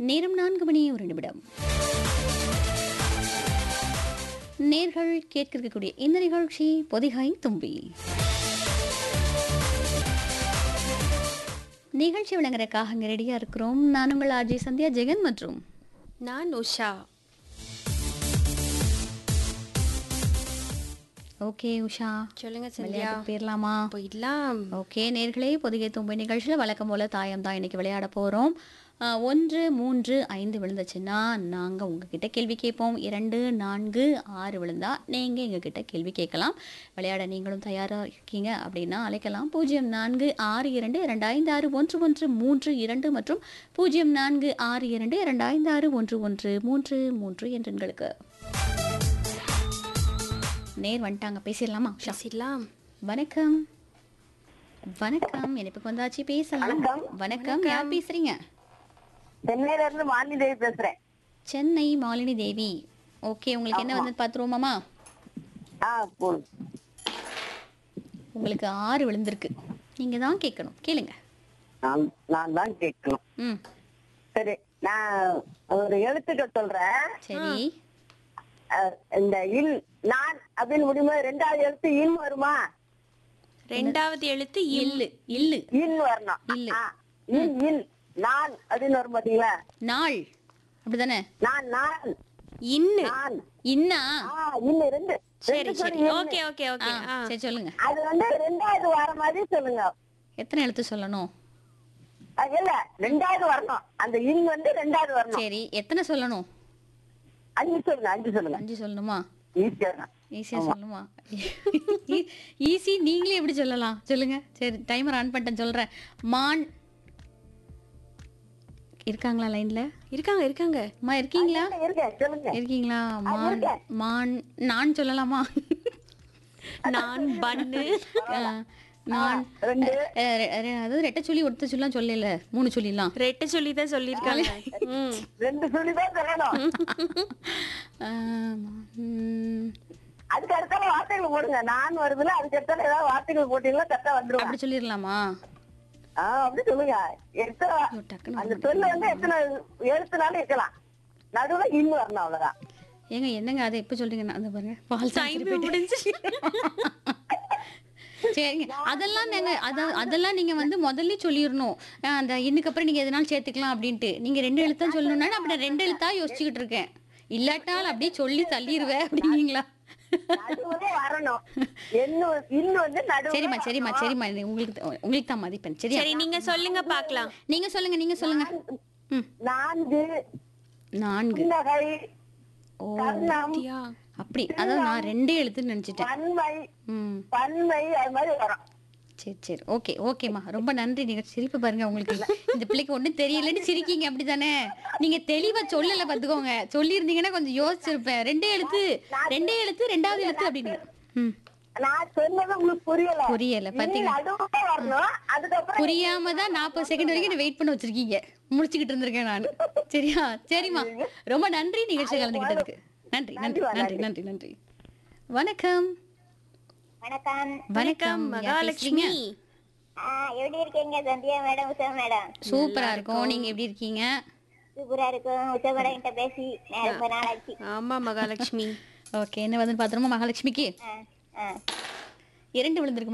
நேரம் நான்கு மணி ஒரு நிமிடம் நேர்கள் கேட்க இருக்கக்கூடிய இந்த நிகழ்ச்சி பொதிகை தும்பி நிகழ்ச்சி விளங்குறதுக்காக இங்கே ரெடியாக இருக்கிறோம் நான் உங்கள் ஆர்ஜி சந்தியா ஜெகன் மற்றும் நான் உஷா ஓகே உஷா சொல்லுங்க சந்தியா விளையாட்டு போயிடலாமா போயிடலாம் ஓகே நேர்களே பொதிகை தும்பை நிகழ்ச்சியில் வழக்கம் போல தாயம் தான் இன்னைக்கு விளையாட போகிறோம் ஒன்று மூன்று ஐந்து விழுந்துச்சுன்னா நாங்கள் உங்ககிட்ட கேள்வி கேட்போம் இரண்டு நான்கு ஆறு விழுந்தா நீங்கள் எங்ககிட்ட கேள்வி கேட்கலாம் விளையாட நீங்களும் தயாராக இருக்கீங்க அப்படின்னா அழைக்கலாம் பூஜ்ஜியம் நான்கு ஆறு இரண்டு இரண்டு ஐந்து ஆறு ஒன்று ஒன்று மூன்று இரண்டு மற்றும் பூஜ்ஜியம் நான்கு ஆறு இரண்டு இரண்டு ஐந்து ஆறு ஒன்று ஒன்று மூன்று மூன்று என்ற எண்களுக்கு நேர் வந்துட்டாங்க பேசிடலாமா உஷா பேசிடலாம் வணக்கம் வணக்கம் இணைப்புக்கு வந்தாச்சு பேசலாம் வணக்கம். வணக்கம் யார் பேசுறீங்க சென்னையில இருந்து மாலினி தேவி பேசுறேன் சென்னை மாலினி தேவி ஓகே உங்களுக்கு என்ன வந்து பார்த்துருவோமாமா ஆ போன் உங்களுக்கு ஆறு விழுந்திருக்கு நீங்க தான் கேட்கணும் கேளுங்க நான் நான் தான் கேட்கணும் ம் சரி நான் ஒரு எழுத்துக்கள் சொல்றேன் சரி அஹ், இந்த இல் நான் அப்படின்னு முடியுமா ரெண்டாவது எழுத்து இன் வருமா ரெண்டாவது எழுத்து இல் இல்லு இல்லு இன் வரணும் இல்லு. ஆ, இன் இன் நான் அப்படின்னு வரும் பாத்தீங்களா நாள் அப்படிதானே நான் நான் இன்னு நான் இன்னா ஆ இன்னு ரெண்டு சரி ரெண்டு சரி சொல்லி இன்னு. ஓகே ஓகே ஆ, ஓகே ஆ சரி சொல்லுங்க அது வந்து ரெண்டாவது வர மாதிரி சொல்லுங்க எத்தனை எழுத்து சொல்லணும் அது இல்ல ரெண்டாவது வரணும் அந்த இன் வந்து ரெண்டாவது வரணும் சரி எத்தனை சொல்லணும் அஞ்சு சொல்லுங்க அஞ்சு சொல்லுங்க அஞ்சு சொல்லணுமா ஈஸியா தான் ஈஸியா சொல்லணுமா ஈஸி நீங்களே எப்படி சொல்லலாம் சொல்லுங்க சரி டைமர் ஆன் பண்ணிட்டேன் சொல்றேன் மான் இருக்காங்களா லைன்ல இருக்காங்க இருக்காங்க அம்மா இருக்கீங்களா இருக்கேன் சொல்லுங்க இருக்கீங்களா மான் மான் நான் சொல்லலாமா நான் பண்ணு அஹ், நான் ரெண்டு அஹ், ரெ- ரெ- அதாவது ரெட்டை சொல்லி ஒருத்த சொல்லலாம் சொல்லல மூணு சொல்லிடலாம் ரெட்டை சொல்லி தான் சொல்லியிருக்காங்க ம் ரெண்டு சொல்லி தான் சொல்லணும் அஹ், ம், அதுக்கு அடுத்தால வார்த்தைகள் போடுங்க நான் வருதுல அதுக்கு அடுத்தால ஏதாவது வார்த்தைகள் போட்டீங்களா கரெக்டா வந்துருவாங்க அப்படி சொல்லிடலாமா ஆஹ் அப்படி சொல்லுங்க எத்தனை ஐயோ, டக்குன்னு அந்த சொல்ல வந்து எத்தனை எழுத்துனாலும் இருக்கலாம் நடுவுல இன்னும் வரணும் அவ்வளவுதான் ஏங்க என்னங்க அதை எப்போ சொல்றீங்க நான் அதை பாருங்க பால் டைம் முடிஞ்சு சரிங்க அதெல்லாம் நாங்க அத அதெல்லாம் நீங்க வந்து முதல்ல சொல்லிடணும் அஹ் அந்த இன்னுக்கு அப்புறம் நீங்க எதனாலும் சேர்த்துக்கலாம் அப்படின்ட்டு நீங்க ரெண்டு எழுத்தா சொல்லணும்னா நான் அப்படி ரெண்டு எழுத்தா யோசிச்சுக்கிட்டு இருக்கேன் இல்லாட்டால் அப்படியே சொல்லி தள்ளிடுவேன் அப்படிங்களா நடுவுல வரணும் இன்னும் இன்னும் வந்து நடுவுல சரிம்மா சரிம்மா சரிம்மா இது உங்களுக்கு த- உங்களுக்கு தான் மதிப்பெண் சரியா சரி நீங்க சொல்லுங்க பார்க்கலாம் நீங்க சொல்லுங்க நீங்க சொல்லுங்க ம் நான்கு நான்கு புன்னகை ஓ கர்ணம் யா அப்படி அதாவது நான் ரெண்டே எழுத்துன்னு நினைச்சிட்டேன் பன்மை ம் பன்மை அது மாதிரி வரும் சரி சரி ஓகே ஓகேம்மா ரொம்ப நன்றி நீங்க சிரிப்பு பாருங்க உங்களுக்கு இந்த பிள்ளைக்கு ஒண்ணும் தெரியலன்னு சிரிக்கீங்க அப்படிதானே நீங்க தெளிவா சொல்லல பாத்துக்கோங்க சொல்லியிருந்தீங்கன்னா கொஞ்சம் யோசிச்சிருப்பேன் ரெண்டே எழுத்து ரெண்டே எழுத்து ரெண்டாவது எழுத்து அப்படின்னு ம் நான் சொன்னது உங்களுக்கு புரியல புரியல இனி பாத்தீங்களா நடுவுல வரணும் அதுக்கப்புறம் புரியாம தான் நாற்பது செகண்ட் வரைக்கும் வெயிட் பண்ண வச்சிருக்கீங்க முடிச்சுக்கிட்டு இருந்திருக்கேன் நான் சரியா சரிம்மா ரொம்ப நன்றி நிகழ்ச்சி கலந்துக்கிட்டதுக்கு நன்றி நன்றி நன்றி நன்றி நன்றி வணக்கம் வணக்கம் வணக்கம் யார் மகாலட்சுமி பேசுறீங்க? எப்படி இருக்கீங்க சந்தியா மேடம் உஷா மேடம் சூப்பரா இருக்கும் நீங்க எப்படி இருக்கீங்க சூப்பரா இருக்கும் உஷா மேடம் கிட்ட பேசி ரொம்ப நாள் ஆச்சு ஆமா மகாலட்சுமி ஓகே என்ன வந்து பாத்திரமா மகாலட்சுமிக்கு இரண்டு விழுந்திருக்கு